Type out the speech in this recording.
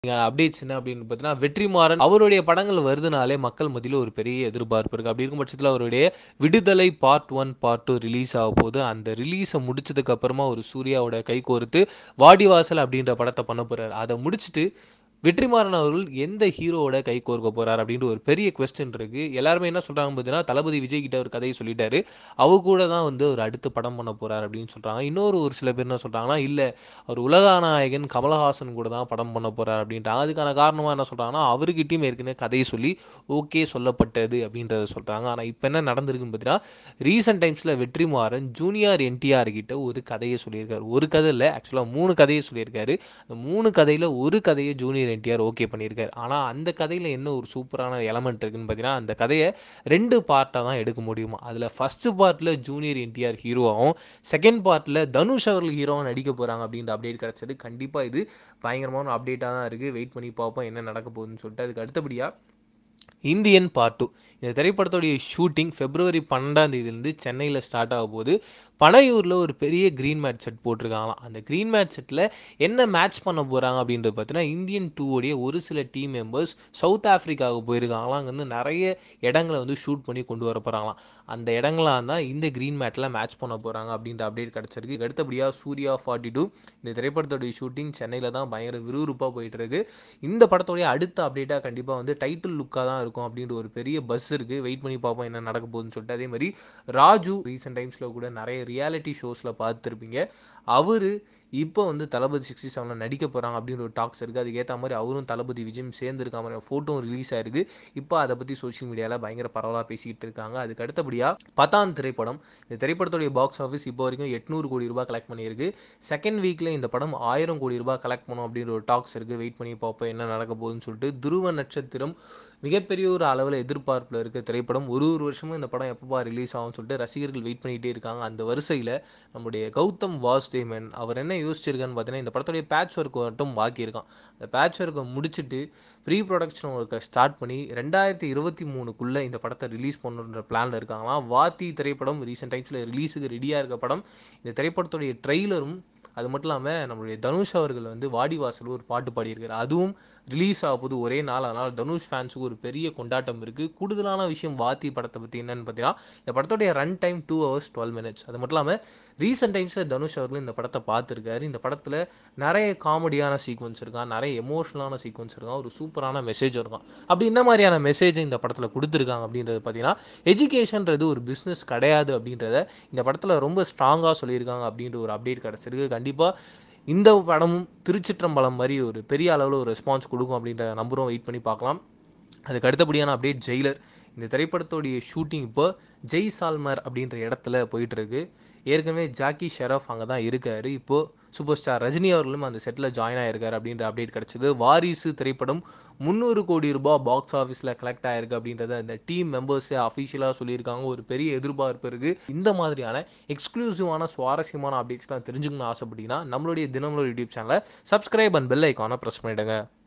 updates என்ன அப்படின்னு பார்த்தீங்கன்னா வெற்றிமாறன் அவருடைய படங்கள் வருதுனாலே மக்கள் மத்தியில் ஒரு பெரிய எதிர்பார்ப்பு இருக்குது அப்படி இருக்கும் பட்சத்தில் அவருடைய Viduthalai part one part two release ஆக போகுது அந்த ரிலீஸை முடிச்சதுக்கு அப்புறமா ஒரு சூர்யாவோட கை கோர்த்து வாடிவாசல் அப்படின்ற படத்தை பண்ண போகிறார் அதை முடிச்சுட்டு வெற்றிமாறன் அவர்கள் எந்த ஹீரோவோட கை கோர்க்க போறார் அப்படின்ற ஒரு பெரிய கொஸ்டின் இருக்கு எல்லாருமே என்ன சொல்றாங்க பார்த்தீங்கன்னா தளபதி விஜய் கிட்ட ஒரு கதையை சொல்லிட்டாரு அவ கூட தான் வந்து ஒரு அடுத்து படம் பண்ண போறார் அப்படின்னு சொல்றாங்க இன்னொரு ஒரு சில பேர் என்ன சொல்றாங்கன்னா இல்ல அவர் உலகநாயகன் கமலஹாசன் கூட தான் படம் பண்ண போறார் அப்படின்றாங்க அதுக்கான காரணமா என்ன சொல்றாங்கன்னா அவர்கிட்டயும் ஏற்கனவே கதையை சொல்லி ஓகே சொல்லப்பட்டது அப்படின்றத சொல்றாங்க ஆனா இப்போ என்ன நடந்திருக்குன்னு பார்த்தீங்கன்னா ரீசெண்ட் டைம்ஸ்ல வெற்றிமாறன் ஜூனியர் என்டிஆர் கிட்ட ஒரு கதையை சொல்லியிருக்காரு ஒரு கதை இல்லை ஆக்சுவலாக மூணு கதையை சொல்லியிருக்காரு அந்த மூணு கதையில் ஒரு கதையை ஜூனியர் என்டிஆர் ஓகே பண்ணியிருக்காரு ஆனால் அந்த கதையில் என்ன ஒரு சூப்பரான எலமெண்ட் இருக்குன்னு பார்த்தீங்கன்னா அந்த கதையை ரெண்டு பார்ட்டாக தான் எடுக்க முடியுமா அதில் ஃபஸ்ட்டு பார்ட்டில் ஜூனியர் என்டிஆர் ஹீரோவாகவும் செகண்ட் பார்ட்டில் தனுஷ் அவர்கள் ஹீரோவாக நடிக்க போகிறாங்க அப்படின்ற அப்டேட் கிடச்சது கண்டிப்பாக இது பயங்கரமான அப்டேட்டாக தான் இருக்குது வெயிட் பண்ணி பார்ப்போம் என்ன நடக்க போகுதுன்னு சொல்லிட்டு அதுக்கு அடுத்தபடியாக இந்தியன் பார்ட் டூ இந்த திரைப்படத்துடைய ஷூட்டிங் பிப்ரவரி பன்னெண்டாம் தேதியிலேருந்து சென்னையில் ஸ்டார்ட் ஆக போகுது பனையூரில் ஒரு பெரிய க்ரீன் மேட் செட் போட்டிருக்காங்களாம் அந்த க்ரீன் மேட் செட்டில் என்ன மேட்ச் பண்ண போகிறாங்க அப்படின்றது பார்த்தீங்கன்னா இந்தியன் டூவோடைய ஒரு சில டீம் மெம்பர்ஸ் சவுத் ஆஃப்ரிக்காவுக்கு போயிருக்காங்களாம் அங்கே வந்து நிறைய இடங்களை வந்து ஷூட் பண்ணி கொண்டு வர போகிறாங்களாம் அந்த இடங்களாக தான் இந்த க்ரீன் மேட்டில் மேட்ச் பண்ண போகிறாங்க அப்படின்ற அப்டேட் கிடச்சிருக்கு இதுக்கு அடுத்தபடியாக சூர்யா ஃபார்ட்டி டூ இந்த திரைப்படத்துடைய ஷூட்டிங் சென்னையில் தான் பயங்கர விறுவிறுப்பாக போயிட்டு இருக்கு இந்த படத்துடைய அடுத்த அப்டேட்டாக கண்டிப்பாக வந்து டைட்டில் லுக்காக தான் இருக்கும் அப்படின்ற ஒரு பெரிய பஸ் இருக்குது வெயிட் பண்ணி பார்ப்போம் என்ன நடக்க போகுதுன்னு சொல்லிட்டு அதே மாதிரி ராஜு ரீசெண்ட் டைம்ஸில் கூட நிறைய ரியாலிட்டி ஷோஸில் பார்த்துருப்பீங்க அவர் இப்போ வந்து தளபதி சிக்ஸ்டி செவனில் நடிக்க போகிறாங்க அப்படின்ற ஒரு டாக்ஸ் இருக்குது அதுக்கேற்ற மாதிரி அவரும் தளபதி விஜயும் சேர்ந்து இருக்க மாதிரி ஃபோட்டோ ரிலீஸ் ஆயிருக்கு இப்போ அதை பற்றி சோஷியல் மீடியாவில் பயங்கர பரவலாக பேசிக்கிட்டு இருக்காங்க அதுக்கு அடுத்தபடியாக பத்தான் திரைப்படம் இந்த திரைப்படத்துடைய பாக்ஸ் ஆஃபீஸ் இப்போ வரைக்கும் எட்நூறு கோடி ரூபாய் கலெக்ட் பண்ணியிருக்கு செகண்ட் வீக்கில் இந்த படம் ஆயிரம் கோடி ரூபாய் கலெக்ட் பண்ணும் அப்படின்ற ஒரு டாக்ஸ் இருக்குது வெயிட் பண்ணி பார்ப்போம் என்ன நடக்க போகுதுன்னு சொல்லிட்டு துருவ நட்சத்திரம் மிகப்பெரிய ஒரு அளவில் எதிர்பார்ப்பில் இருக்க திரைப்படம் ஒரு ஒரு வருஷமும் இந்த படம் எப்பப்பா ரிலீஸ் ஆகும்னு சொல்லிட்டு ரசிகர்கள் வெயிட் பண்ணிகிட்டே இருக்காங்க அந்த வரிசையில் நம்முடைய கௌதம் வாசுதேவன் அவர் என்ன யோசிச்சிருக்கான்னு பார்த்தீங்கன்னா இந்த படத்துடைய பேட்ச் ஒர்க் மட்டும் பாக்கி இருக்கான் அந்த பேட்ச் ஒர்க்கை முடிச்சுட்டு ப்ரீ ப்ரொடக்ஷன் ஒர்க்கை ஸ்டார்ட் பண்ணி ரெண்டாயிரத்தி இருபத்தி மூணுக்குள்ளே இந்த படத்தை ரிலீஸ் பண்ணுன்ற பிளானில் இருக்காங்களாம் வாத்தி திரைப்படம் ரீசெண்ட் டைம்ஸில் ரிலீஸுக்கு ரெடியாக இருக்க படம் இந்த திரைப்படத்துடைய ட்ரெய்லரும் அது மட்டும் இல்லாமல் நம்மளுடைய தனுஷ் அவர்கள் வந்து வாடிவாசல் ஒரு பாட்டு பாடியிருக்காரு அதுவும் ரிலீஸ் ஆக போது ஒரே நாள் அதனால் தனுஷ் ஃபேன்ஸுக்கு ஒரு பெரிய கொண்டாட்டம் இருக்குது கூடுதலான விஷயம் வாத்தி படத்தை பற்றி என்னன்னு பார்த்தீங்கன்னா இந்த படத்துடைய run time two hours twelve minutes அது மட்டும் இல்லாமல் ரீசெண்ட் டைம்ஸில் தனுஷ் அவர்கள் இந்த படத்தை பார்த்துருக்காரு இந்த படத்தில் நிறைய காமெடியான சீக்வன்ஸ் இருக்கான் நிறைய எமோஷனலான சீக்வன்ஸ் இருக்கான் ஒரு சூப்பரான மெசேஜ் இருக்கும் அப்படி என்ன மாதிரியான மெசேஜ் இந்த படத்தில் கொடுத்துருக்காங்க அப்படின்றது பார்த்தீங்கன்னா எஜுகேஷன்றது ஒரு பிஸ்னஸ் கிடையாது அப்படின்றத இந்த படத்தில் ரொம்ப ஸ்ட்ராங்காக சொல்லியிருக்காங்க அப்படின்ற ஒரு அப்டேட் கிடச்சிருக்கு கண்டிப்பாக இந்த படமும் திருச்சிற்றம்பலம் மாதிரி ஒரு பெரிய அளவில் ஒரு ரெஸ்பான்ஸ் கொடுக்கும் அப்படின்ற நம்பரும் வெயிட் பண்ணி பார்க்கலாம் அதுக்கு அடுத்தபடியான அப்டேட் ஜெயிலர் இந்த திரைப்படத்துடைய ஷூட்டிங் இப்போ ஜெய் சால்மர் அப்படின்ற இடத்துல போயிட்டுருக்கு ஏற்கனவே ஜாக்கி ஷெரஃப் அங்கே தான் இருக்கார் இப்போது சூப்பர் ஸ்டார் ரஜினி அவர்களும் அந்த செட்டில் ஜாயின் ஆயிருக்காரு அப்படின்ற அப்டேட் கிடச்சிது வாரிசு திரைப்படம் முந்நூறு கோடி ரூபாய் பாக்ஸ் ஆஃபீஸில் கலெக்ட் ஆயிருக்கு அப்படின்றத அந்த டீம் மெம்பர்ஸே அஃபிஷியலாக சொல்லியிருக்காங்க ஒரு பெரிய எதிர்பார்ப்பு இருக்குது இந்த மாதிரியான எக்ஸ்க்ளூசிவான சுவாரஸ்யமான அப்டேட்ஸ்லாம் தெரிஞ்சுக்கணும்னு ஆசைப்பட்டீங்கன்னா நம்மளுடைய தினமலர் யூடியூப் சேனலை சப்ஸ்கிரைப் அண்ட் பெல் ஐக்கானை ப்ரெஸ் பண்ணிவிடுங்க